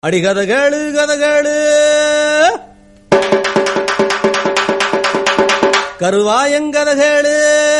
அடி கத கேளு கத கேளு கருவாயங்கத கேளு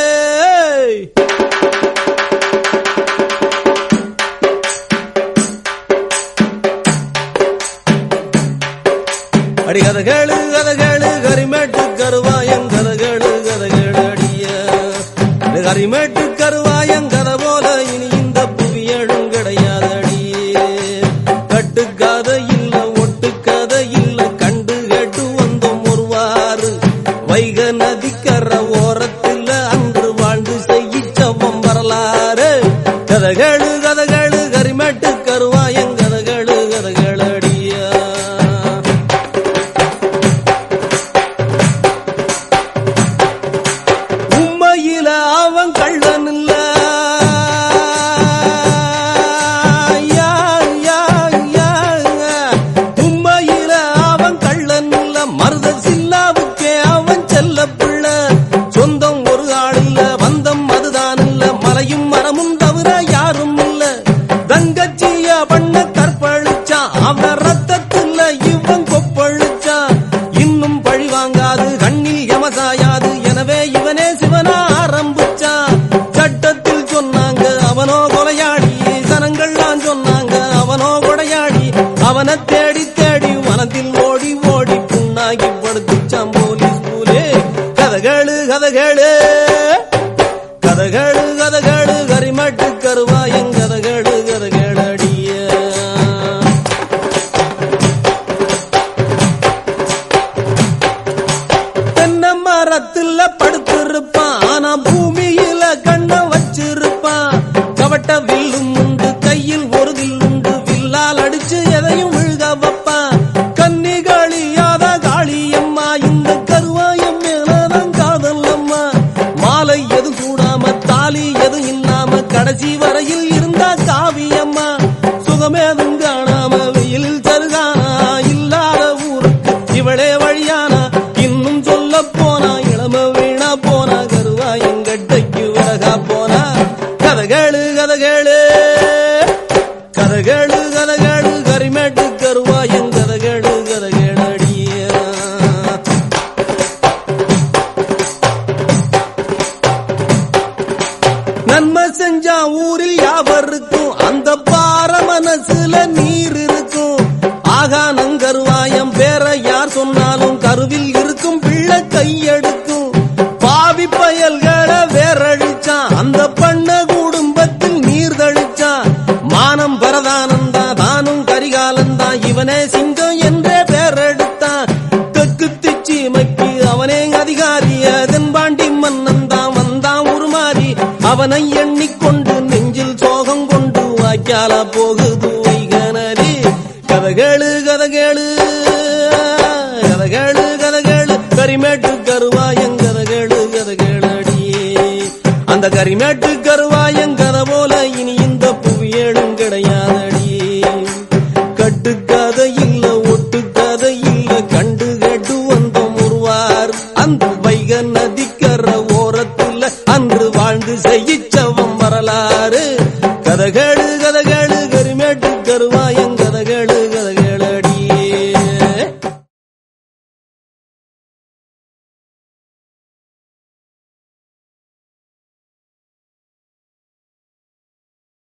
அடி கத கேளு கத கேளு கரிமேட்டு கருவாயங்கத கேளு கத கேளு அடிய இது கரிமேட்டு கருவாயங்கத போல இனி இந்த புவியழும் கிடையாது அடியே கட்டுக்கத இல்ல ஒட்டுக்கத இல்ல கண்டு கேட்டு வந்தோம் ஒருவாறு வைக நதிக்கர ஓரத்தில் அன்று வாழ்ந்து செய்யிச்சவம் வரலாறு கதகளு கதகளு கரிமேட்டு கருவாயங்கதகளு கதகளு அடியா உண்மையில அவன் கள்ளன் இல்ல யா, யா, யா. உண்மையில அவன் கள்ளன் இல்ல மருத சில்லாவுக்கே அவன் செல்ல பிள்ளை சொந்தம் ஒரு ஆள் இல்ல வந்தம் அதுதான் இல்ல மலையும் மரமும் தவிர யாரும் இல்ல தங்கச்சிய பண்ண கற்பழிச்சான் அவன் ரத்தத்துல இவன் கொப்பழிச்சான் இன்னும் பழி வாங்காது கண்ணில் யமசாயாது எனவே இவனே சிவனா ஆரம்பிச்சான் சட்டத்தில் சொன்னாங்க அவனோ கொலையாடி சனங்கள்லாம் சொன்னாங்க அவனோ கொடையாடி அவனை தேடி தேடி வனத்தில் ஓடி ஓடி புண்ணாகி படுத்துச்சான் போலீஸ் பூலே கதகளு கதகளு கதகளு கதகளு கரிமட்டு கருவாயங் கதகளு கதகளு அடிய தென்னை மரத்துல படுத்திருப்பான் ஆனா பூமியில கண்ண வச்சிருப்பான் கவட்ட வில்லும் உண்டு கையில் ஒரு வில் உண்டு வில்லால் அடிச்சு எதையும் விழுக வைப்பான் கன்னிகாளியாத காளியம்மா இந்த கருவாயம் மேலதான் காதல் அம்மா மாலை எது கூடாம தாலி எது இல்லாம கடைசி வரையில் இருந்தா காவியம்மா சுகமேதும் காணாம வெயிலில் தருகானா இல்லாத ஊருக்கு இவளே வழியானா இன்னும் சொல்ல போனா இளம வீணா போனா கருவா எங்கட்டைக்கு விறகா போனா கதகேளு கதகேளு கதகேளு கதகேளு கரிமேட்டு கருவா என் கதகேளு கதகேளு அடியா நன்மை செஞ்சா ஊரில் யாவருக்கும் அந்த பார மனசுல நீர் இருக்கும் ஆகா நங்கருவாயம் பேர யார் சொன்னாலும் கருவில் இருக்கும் பிள்ளை கையெடுக்கும் பாவி பயல்களை வேறழிச்சான் அந்த பண்ண குடும்பத்தில் நீர் தழிச்சான் மானம் பரதானந்தா தானும் கரிகாலந்தா இவனே சிங்கம் என்றே பேரெடுத்தான் தெற்கு திச்சிமைக்கு அவனே அதிகாரி அதன்பாண்டி மன்னன் தான் வந்தான் உருமாறி அவனை எண்ணிக்கொண்டு நெஞ்சில் சோகம் கொண்டு வாய்க்கால போகுது வைகனரி கதகேளு கதகேளு கதகேளு கதகேளு கரிமேட்டு கருவாயங் கதகேளு கதகேளு அடியே அந்த கரிமேட்டு கருவாயங் கதை போல இனி இந்த புவியேடும் கிடையாது